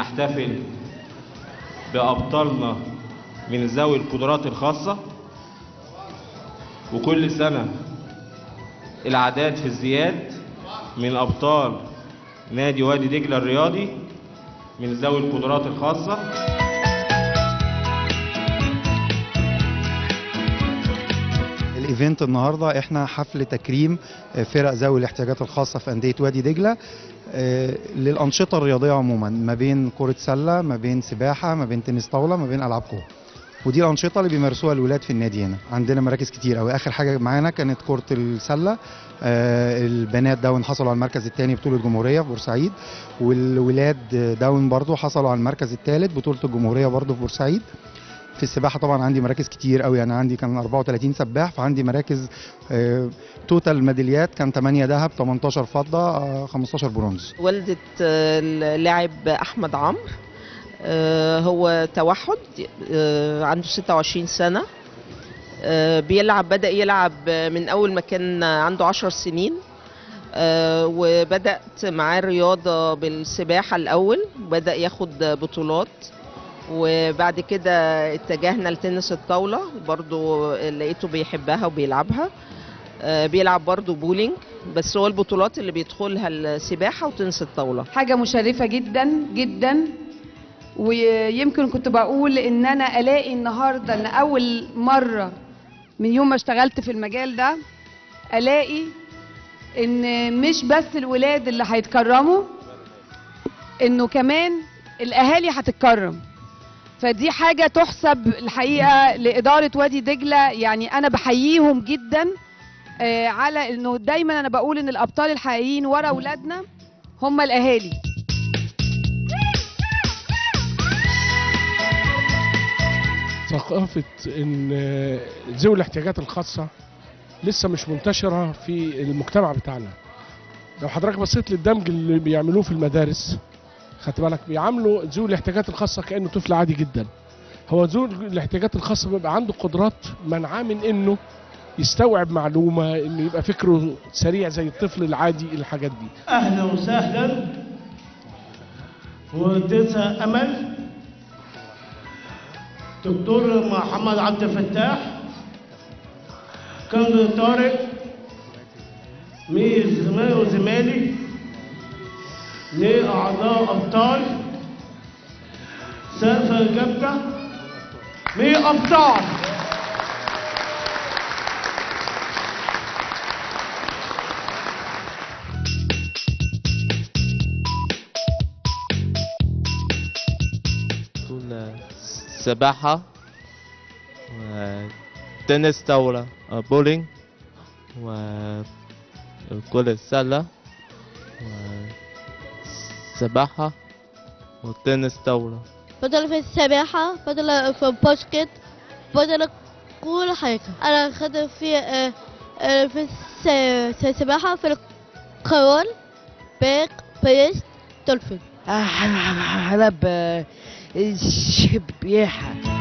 بنحتفل بأبطالنا من ذوي القدرات الخاصة وكل سنة الأعداد في ازدياد من أبطال نادي وادي دجلة الرياضي من ذوي القدرات الخاصة الايفنت النهارده احنا حفل تكريم فرق ذوي الاحتياجات الخاصه في انديه وادي دجله آه، للانشطه الرياضيه عموما ما بين كره سله ما بين سباحه ما بين تنس طاوله ما بين العاب قوه ودي الانشطه اللي بيمارسوها الولاد في النادي هنا عندنا مراكز كتير قوي اخر حاجه معانا كانت كره السله آه، البنات داون حصلوا على المركز الثاني بطوله جمهوريه في بورسعيد والولاد داون برضو حصلوا على المركز الثالث بطوله الجمهوريه برضو في بورسعيد في السباحه طبعا عندي مراكز كتير قوي يعني عندي كان 34 سباح فعندي مراكز آه، توتال ميداليات كان 8 ذهب 18 فضه آه، 15 برونز والدة آه، اللاعب أحمد عمرو آه، هو توحد آه، عنده 26 سنة آه، بيلعب بدأ يلعب من أول ما كان عنده 10 سنين آه، وبدأت معاه الرياضة بالسباحة الأول بدأ ياخد بطولات وبعد كده اتجهنا لتنس الطاولة برضو لقيته بيحبها وبيلعبها آه، بيلعب برضو بولينج بس هو البطولات اللي بيدخلها السباحة وتنس الطاولة حاجة مشرفة جدا جدا ويمكن كنت بقول ان انا الاقي النهارده ان اول مرة من يوم ما اشتغلت في المجال ده الاقي ان مش بس الولاد اللي هيتكرموا انه كمان الاهالي هتتكرم فدي حاجة تحسب الحقيقة لإدارة وادي دجلة يعني أنا بحييهم جدا آه، على إنه دايما أنا بقول إن الأبطال الحقيقيين ورا أولادنا هم الأهالي ثقافة إن ذوي الاحتياجات الخاصة لسه مش منتشرة في المجتمع بتاعنا. لو حضرتك بصيت للدمج اللي بيعملوه في المدارس خدت بالك بيعاملوا ذوي الاحتياجات الخاصة كأنه طفل عادي جدا. هو ذوي الاحتياجات الخاصة بيبقى عنده قدرات منعاه من إنه يستوعب معلومة إنه يبقى فكره سريع زي الطفل العادي الحاجات دي. اهلا وسهلا وتنسى امل دكتور محمد عبد الفتاح كان طارق مي زمالي وزمالي لأعضاء أبطال سقف جبدة مي أبطال طول سباحة وتنس طاولة آه، بولينج وكرة السلة وسباحة وتنس طاولة بدل في السباحة بدل في الباسكت بدل كل حاجة أنا خدت في آه، آه، في الس- السباحة في القرار باك بريست دولفين حلب شبيحة